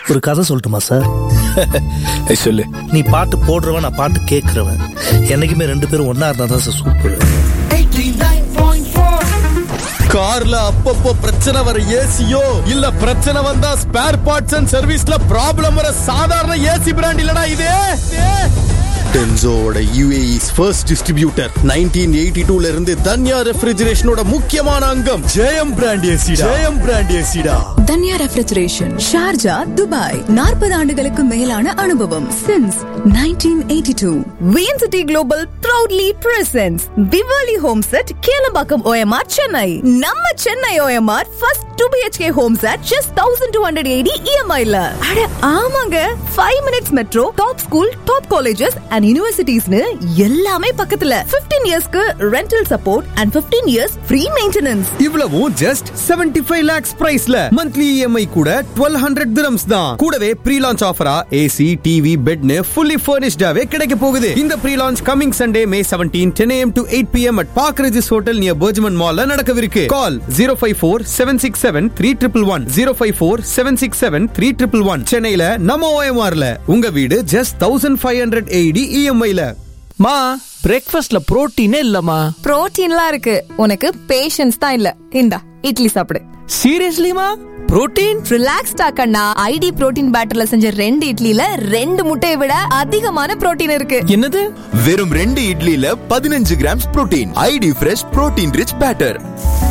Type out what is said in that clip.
ஒரு கதை சொல்லட்டுமா சார் ஏய், சொல்லு நீ பாட்டு போடுறவன் நான் பாட்டு கேட்கறவன் என்னைக்குமே ரெண்டு பேரும் ஒன்னா இருந்தா தான் சார் சூப்பர் கார்ல அப்பப்போ பிரச்சனை வர ஏசியோ இல்ல பிரச்சனை வந்தா ஸ்பேர் பார்ட்ஸ் அண்ட் சர்வீஸ்ல ப்ராப்ளம் வர சாதாரண ஏசி பிராண்ட் இல்லனா இது டென்சோவோட யூஏஇஸ் ஃபர்ஸ்ட் டிஸ்ட்ரிபியூட்டர் 1982 ல இருந்து தன்யா ரெஃப்ரிஜரேஷனோட முக்கியமான அங்கம் Jayam brand AC Jayam brand ஏசிடா தன்யா ரெஃப்ரிஜரேஷன் ஷார்ஜா துபாய் நாற்பது ஆண்டுகளுக்கு மேலான அனுபவம் since 1982 VNCT global proudly presents Diwali home set Kelambakkam OMR Chennai நம்ம Chennai OMR first two BHK home set just thousand two hundred eighty இஎம்ஐல அட ஆமாங்க five minutes metro top school top colleges and யூனிவர்சிட்டிஸ்னு எல்லாமே பக்கத்துல 15 இயர்ஸ்க்கு rental support and 15 years free maintenance இவ்வளவும் just 75 five lakhs பிரைஸ்ல மந்த்லி இஎம்ஐ கூட டுவெல் ஹண்ட்ரட் திரம்ஸ் தான் கூடவே ப்ரீ லான்ச் ஆஃபரா ஏசி டிவி பெட்னு ஃபுல்லி ஃபர்னிஷ்டாவே கிடைக்க போகுது இந்த pre launch coming Sunday May seventeen ten AM to eight PM at Park Regis hotel near Burjuman மால்ல நடக்கவிருக்கு call zero five four seven six seven three triple one zero five four seven six seven three triple one சென்னையில நம்ம ஓஎம்ஆர்ல உங்க வீடு just thousand five hundred eighty இஎம்ஐல மா பிரேக்ஃபாஸ்ட்ல புரோட்டீனே இல்லம்மா புரோட்டீன்லாம் இருக்கு உனக்கு பேஷன்ஸ் தான் இல்ல இந்தா இட்லி சாப்பிடு சீரியஸ்லிமா புரோட்டீன் ரிலாக்ஸ்டா கண்ணா ஐடி புரோட்டீன் பேட்டர்ல செஞ்ச ரெண்டு இட்லில ரெண்டு முட்டையை விட அதிகமான புரோட்டீன் இருக்கு என்னது வெறும் ரெண்டு இட்லியில பதினஞ்சு grams protein ID fresh protein rich batter